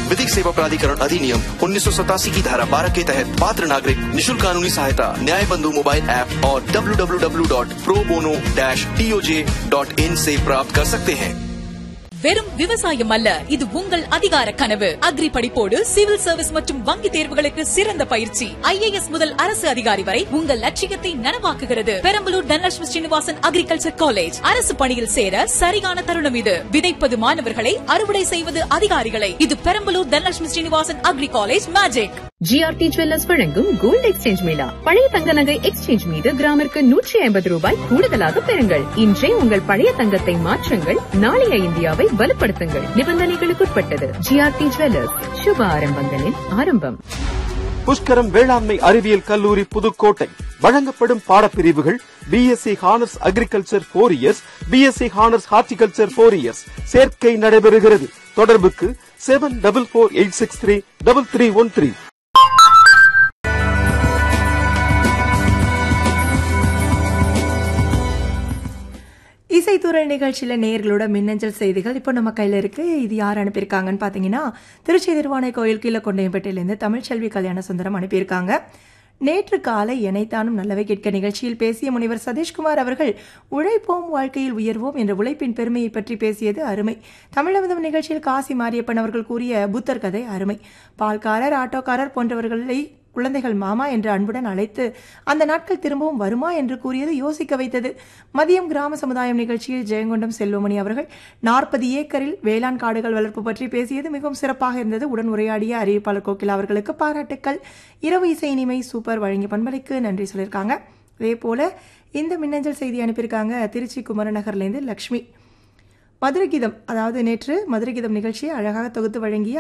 विधिक सेवा प्राधिकरण अधिनियम उन्नीस की धारा 12 के तहत पात्र नागरिक निशुल्क कानूनी सहायता न्याय बंधु मोबाइल ऐप और www.probono-toj.in से प्राप्त कर सकते हैं வெறும் விவசாயம் அல்ல இது உங்கள் அதிகார கனவு அக்ரி படிப்போடு சிவில் சர்வீஸ் மற்றும் வங்கி தேர்வுகளுக்கு சிறந்த பயிற்சி ஐஏஎஸ் முதல் அரசு அதிகாரி வரை உங்கள் லட்சியத்தை நனவாக்குகிறது பெரம்பலூர் தனலட்சுமி ஸ்ரீனிவாசன் அக்ரிகல்ச்சர் காலேஜ் அரசு பணியில் சேர சரியான தருணம் இது விதைப்பது மாணவர்களை அறுவடை செய்வது அதிகாரிகளை இது Perambalur Dhanalakshmi Srinivasan agri college magic GRT jewellers வழங்கும் கோல்டு எக்ஸ்சேஞ்ச் மேளா பழைய தங்க நகை எக்ஸ்சேஞ்ச் மீது கிராமிற்கு நூற்றி ஐம்பது ரூபாய் கூடுதலாக பெறுங்கள் இன்றே உங்கள் பழைய தங்கத்தை மாற்றுங்கள் நாளைய இந்தியாவை வலுப்படுத்துங்கள் நிபந்தனைகளுக்குட்பட்டது ஜிஆர்டி ஜுவல்லர்ஸ் சுப ஆரம்பங்களின் ஆரம்பம் புஷ்கரம் வேளாண்மை அறிவியல் கல்லூரி புதுக்கோட்டை வழங்கப்படும் பாடப்பிரிவுகள் BSc honours agriculture four years BSc honours horticulture four years சேர்க்கை நடைபெறுகிறது தொடர்புக்கு seven double four eight six three double three one three இசைத்துறை நிகழ்ச்சியில் நேர்களோட மின்னஞ்சல் செய்திகள் இப்போ நம்ம கையில் இருக்கு இது யார் அனுப்பியிருக்காங்கன்னு பார்த்தீங்கன்னா திருச்சி திருவானை கோயில் கீழே கொண்டையம்பேட்டையிலேருந்து தமிழ்ச்செல்வி கல்யாண சுந்தரம் அனுப்பியிருக்காங்க நேற்று காலை எனைத்தானும் நல்லவை கேட்க நிகழ்ச்சியில் பேசிய முனைவர் சதீஷ்குமார் அவர்கள் உழைப்போம் வாழ்க்கையில் உயர்வோம் என்ற உழைப்பின் பெருமையை பற்றி பேசியது அருமை தமிழகம் நிகழ்ச்சியில் காசி மாரியப்பன் அவர்கள் கூறிய புத்தர் கதை அருமை பால்காரர் ஆட்டோக்காரர் போன்றவர்களை குழந்தைகள் மாமா என்று அன்புடன் அழைத்து அந்த நாட்கள் திரும்பவும் வருமா என்று கூறியது யோசிக்க வைத்தது மதியம் கிராம சமுதாயம் நிகழ்ச்சியில் ஜெயங்கொண்டம் செல்வமணி அவர்கள் நாற்பது ஏக்கரில் வேளாண் காடுகள் வளர்ப்பு பற்றி பேசியது மிகவும் சிறப்பாக இருந்தது உடன் உரையாடிய அறிவிப்பாளர் கோகிலா அவர்களுக்கு பாராட்டுக்கள் இரவு இசை இனிமை சூப்பர் வழங்கிய பண்பலைக்கு நன்றி சொல்லியிருக்காங்க அதே போல இந்த மின்னஞ்சல் செய்தி அனுப்பியிருக்காங்க திருச்சி குமரநகர்லேருந்து லக்ஷ்மி மதுரை கீதம் அதாவது நேற்று மதுரை கீதம் நிகழ்ச்சியை அழகாக தொகுத்து வழங்கிய